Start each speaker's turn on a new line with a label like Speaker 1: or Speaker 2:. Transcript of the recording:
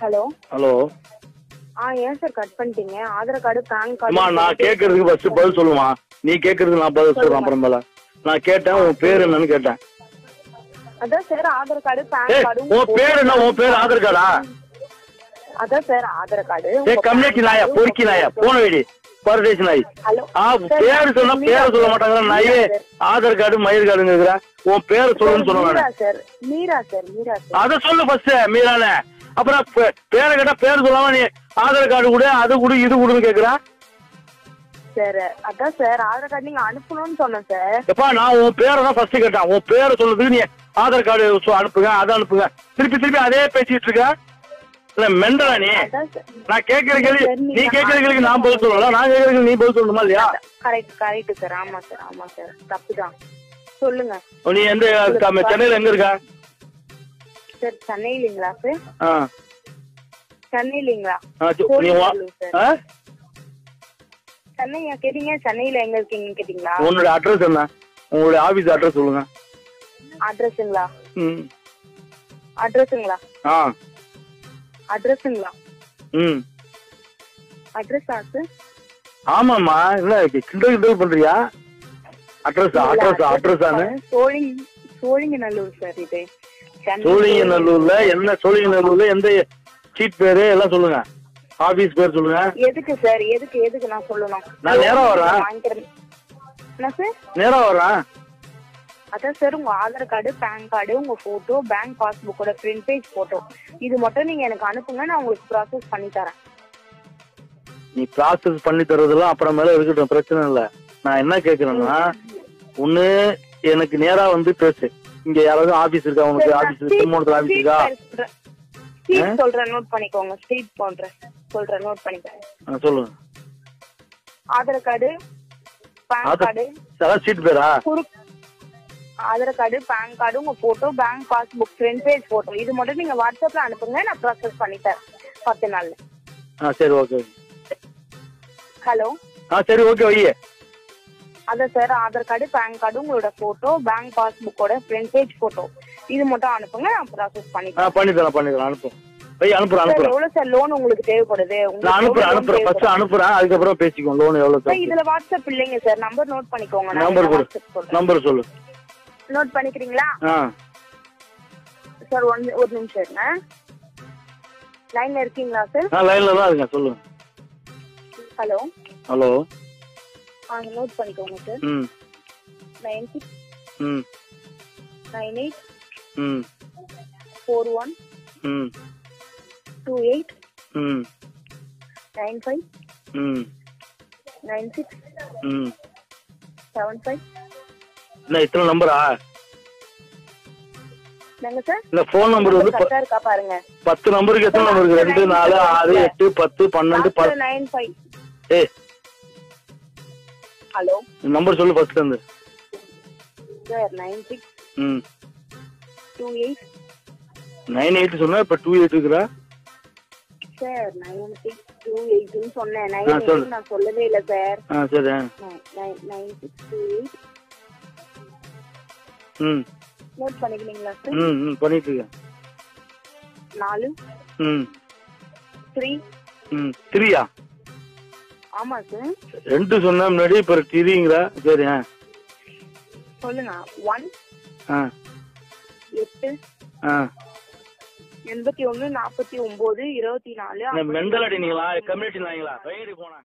Speaker 1: Hello
Speaker 2: hello
Speaker 1: ஆ ஏன் sir cut பண்ணிட்டீங்க Aadhaar card PAN
Speaker 2: அம்மா
Speaker 1: கார்டு
Speaker 2: நான் கேட்கறதுக்கு ஃபர்ஸ்ட் பதில் சொல்லுமா நீ கேட்கறதுக்கு நான் பதில் சொல்றேன் அப்புறமேல நான் கேட்டேன் உன் பேர் என்னன்னு கேட்டேன்
Speaker 1: அதான் சார் ஆதார் கார்டு பேன்
Speaker 2: ஏய்
Speaker 1: கார்டு
Speaker 2: உன் பேர் என்ன உன் பேர் ஆதார் கார்டா
Speaker 1: அதான் சார் ஆதார் கார்டு
Speaker 2: ஏ கம்யூனிட்டி நாயா பொறுக்கி நாயா போன வேடி பரதேசி நாய்
Speaker 1: ஹலோ
Speaker 2: ஆ பேர் சொன்னா பேரை சொல்ல மாட்டாங்க நாயே ஆதார் கார்டு மயிர் கார்டுங்கிற உன் பேர் சொல்லுன்னு சொல்ல
Speaker 1: மீரா
Speaker 2: வேணாம்
Speaker 1: sir Meera sir Meera sir
Speaker 2: அத சொல்லு ஃபர்ஸ்ட் மீரானே அப்புறம் பே- பேரை கேட்டா பேர் சொல்லாம நீ ஆதார் கார்டு கொடு அது கொடு இது கொடுன்னு கேக்குறா
Speaker 1: சார் அதான் சார் ஆதார் கார்டு நீங்க அனுப்பணும்னு சொன்னேன் சார்
Speaker 2: எப்பா நான் உன் பேரை தான் ஃபர்ஸ்ட் கேட்டேன் உன் பேரை சொல்றதுக்கு நீ ஆதார் கார்டு சொ- அனுப்புங்க அதை அனுப்புங்க திருப்பி திருப்பி அதே பேசிட்டு இருக்க இல்ல மெண்டலா நீ
Speaker 1: அதான் சார்
Speaker 2: நான் கேட்கிற கேள்வி நீ கேட்கிற கேள்விக்கு நான் பதில் சொல்லலாம் நான் கேட்கிற கேள்வி நீ பதில் சொல்லணுமா இல்லையா
Speaker 1: கரெக்ட் கரெக்ட் சார் ஆமா சார் ஆமா சார் தப்பு தான் சொல்லுங்க
Speaker 2: நீ எந்த க- சென்னையில எங்க இருக்க
Speaker 1: சார் சென்னை இல்லைங்களா சார்
Speaker 2: ஆ
Speaker 1: சென்னை இல்லைங்களா
Speaker 2: ஆ, சு- நீ வா-
Speaker 1: சார்
Speaker 2: ஆ?
Speaker 1: சென்னையா கேட்டீங்க சென்னையில எங்க இருக்கீங்கன்னு கேட்டீங்களா
Speaker 2: உன்னோட அட்ரஸ் என்ன உங்களுடைய ஆபீஸ் அட்ரஸ் சொல்லுங்க
Speaker 1: அட்ரஸுங்களா
Speaker 2: ம்
Speaker 1: அட்ரஸுங்களா
Speaker 2: ஆ
Speaker 1: அட்ரஸுங்களா
Speaker 2: ம்
Speaker 1: அட்ரஸா சார்
Speaker 2: ஆமாம்மா என்ன கிண்டல் கிண்டல் பண்றியா அட்ரஸ் அட்ரஸ் அட்ரஸானு
Speaker 1: சோழிங் சோழிங்கநல்லூர் சார் இது சென்னை
Speaker 2: சோழிங்கநல்லூர்ல என்ன சோழிங்கநல்லூர்ல எந்த சீட் பேரு எல்லாம் சொல்லுங்க ஆபீஸ் பேர் சொல்லுங்க
Speaker 1: எதுக்கு சார் எதுக்கு எதுக்கு நான் சொல்லணும்
Speaker 2: நான் நேரா வரேன்.
Speaker 1: வாங்கிக்கிறேன் என்ன சார்
Speaker 2: நேரா வர்றேன்
Speaker 1: அதான் சார் உங்க ஆதார் கார்டு பேன் கார்டு உங்க போட்டோ பேங்க் பாஸ்புக்கோட பிரிண்ட் பேஜ் போட்டோ இது மட்டும் நீங்க எனக்கு அனுப்புங்க நான் உங்களுக்கு ப்ராசஸ் பண்ணி தரேன்
Speaker 2: நீ ப்ராசஸ் பண்ணி தர்றதெல்லாம் அப்புறமேல இருக்கட்டும் பிரச்சனை இல்ல நான் என்ன கேக்குறேன்னா ஒண்ணு எனக்கு நேரா வந்து பேசு இங்க யாராவது ஆபீஸ் இருக்கா உனக்கு ஆபீஸ் திருமணத்துல ஆபீஸ் இருக்கா
Speaker 1: ஸ்ட்ரீட் சொல்றேன் நோட் பண்ணிக்கோங்க ஸ்ட்ரீட் போன்றேன் சொல்றேன் நோட் பண்ணிக்கோங்க
Speaker 2: ஆ, சொல்லுங்க
Speaker 1: Aadhaar card PAN
Speaker 2: Aadhaar
Speaker 1: card
Speaker 2: அதான் சீட் பேரா
Speaker 1: குறு ஆதார் கார்டு பேன் கார்டு உங்க photo bank passbook front page photo இது மட்டும் நீங்க வாட்ஸ்அப்ல அனுப்புங்க நான் ப்ராசஸ் பண்ணி தரேன் பத்து நாள்ல
Speaker 2: ஆ சரி ஓகே
Speaker 1: ஹலோ
Speaker 2: ஆ சரி ஓகே வை
Speaker 1: அதான் sir Aadhaar card PAN card உங்களோட போட்டோ பேங்க் பாஸ்புக்கோட ஃப்ரண்ட் பேஜ் போட்டோ இது மட்டும் அனுப்புங்க நான் ப்ராசஸ் பண்ணி
Speaker 2: ஆ பண்ணி தரேன் பண்ணி தரேன் அனுப்புறேன் வை அனுப்புறேன்
Speaker 1: சார்
Speaker 2: அனுப்புறேன்
Speaker 1: எவ்வளவு சார் லோன் உங்களுக்கு தேவைப்படுது
Speaker 2: நான்
Speaker 1: உங்களுக்கு
Speaker 2: அனுப்புறேன்
Speaker 1: எவ்வளவு loan
Speaker 2: அனுப்புறேன் ஃபர்ஸ்ட்
Speaker 1: தேவைப்படுது?
Speaker 2: அனுப்புறேன் அதுக்கப்புறம் பேசிக்குவோம் லோன் எவ்வளவு
Speaker 1: சார்
Speaker 2: தேவை
Speaker 1: இதுல வாட்ஸ்அப் இல்லைங்க சார் நம்பர் நோட் பண்ணிக்கோங்க நான்
Speaker 2: நம்பர் கொடு
Speaker 1: வாட்ஸ்அப் சொல்றேன்
Speaker 2: நம்பர் சொல்லு
Speaker 1: நோட் பண்ணிக்கிறீங்களா
Speaker 2: ஆ
Speaker 1: சார் ஒன் ஒரு நிமிஷம் இருங்க லைன்ல இருக்கீங்களா சார்
Speaker 2: ஆ லைன்ல தான் இருங்க சொல்லுங்க
Speaker 1: ஹலோ
Speaker 2: ஹலோ
Speaker 1: ஆ நோட் பண்ணிக்கோங்க sir
Speaker 2: hmm
Speaker 1: nine six
Speaker 2: hmm
Speaker 1: nine eight
Speaker 2: hmm
Speaker 1: four one
Speaker 2: hmm
Speaker 1: two eight
Speaker 2: hmm
Speaker 1: nine five
Speaker 2: hmm
Speaker 1: nine six
Speaker 2: hmm
Speaker 1: seven five
Speaker 2: என்ன இத்தனை நம்பரா
Speaker 1: நாங்க சார்
Speaker 2: இல்ல ஃபோன் நம்பர் வந்து ப-
Speaker 1: கரெக்டா இருக்கா பாருங்க
Speaker 2: பத்து நம்பருக்கு எத்தனை நம்பர் இருக்கு ரெண்டு நாலு ஆறு எட்டு பத்து பன்னெண்டு ப
Speaker 1: நைன் ஃபைவ்
Speaker 2: ஏய்
Speaker 1: ஹலோ
Speaker 2: நம்பர் சொல்லு ஃபர்ஸ்ட் இருந்து
Speaker 1: sir nine six
Speaker 2: hmm
Speaker 1: two eight
Speaker 2: nine eight சொன்னா இப்ப டூ எயிட் இருக்கிறா
Speaker 1: சார் நைன் சிக்ஸ் டூ எயிட்னு சொன்னேன்
Speaker 2: ஆ,
Speaker 1: நைன்
Speaker 2: சொல்லு.
Speaker 1: எயிட் நான் சொல்லவே இல்லை சார்
Speaker 2: ஆ சரி ஆ.
Speaker 1: Nine six two eight
Speaker 2: hmm
Speaker 1: note பண்ணிக்கிறீங்களா சார்
Speaker 2: ம் ம் பண்ணிட்டு இருக்கேன்
Speaker 1: நாலு
Speaker 2: ம்
Speaker 1: த்ரீ
Speaker 2: ம் த்ரீயா
Speaker 1: ஆமா சார்
Speaker 2: ரெண்டு சொன்ன முன்னாடி இப்ப த்ரீங்களா சரி ஆ
Speaker 1: சொல்லுங்க ஒன்
Speaker 2: ஆ
Speaker 1: எட்டு
Speaker 2: ஆ
Speaker 1: எண்பத்தி ஒண்ணு நாற்பத்தி ஒன்பது இருபத்தி நாலு
Speaker 2: மெண்டல் அடி நீங்களா கம்யூனிட்டி நாங்களா வயிறு போனா